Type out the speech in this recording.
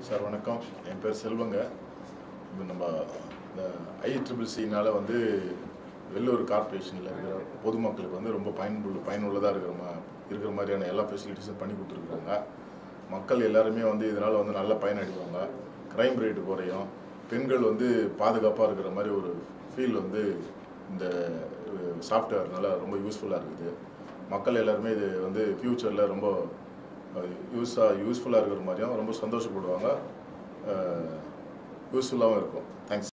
sir வணக்கம் என் பேர் செல்வங்க இப்போ நம்ம இந்த ஐட்ரிபிள்சினால் வந்து வெள்ளூர் கார்ப்பரேஷனில் இருக்கிற பொதுமக்களுக்கு வந்து ரொம்ப பயனுள்ள பயனுள்ளதாக இருக்கிற மா இருக்கிற மாதிரியான எல்லா ஃபெசிலிட்டிஸும் பண்ணி கொடுத்துருக்குறாங்க மக்கள் எல்லாருமே வந்து இதனால் வந்து நல்ல பயனடைவாங்க க்ரைம் ரேட்டு குறையும் பெண்கள் வந்து பாதுகாப்பாக இருக்கிற மாதிரி ஒரு ஃபீல் வந்து இந்த சாஃப்ட்வேர்னால ரொம்ப யூஸ்ஃபுல்லாக இருக்குது மக்கள் எல்லாருமே இது வந்து ஃப்யூச்சரில் ரொம்ப யூஸாக யூஸ்ஃபுல்லாக இருக்கிற மாதிரியும் ரொம்ப சந்தோஷப்படுவாங்க யூஸ்ஃபுல்லாகவும் இருக்கும் தேங்க்ஸ்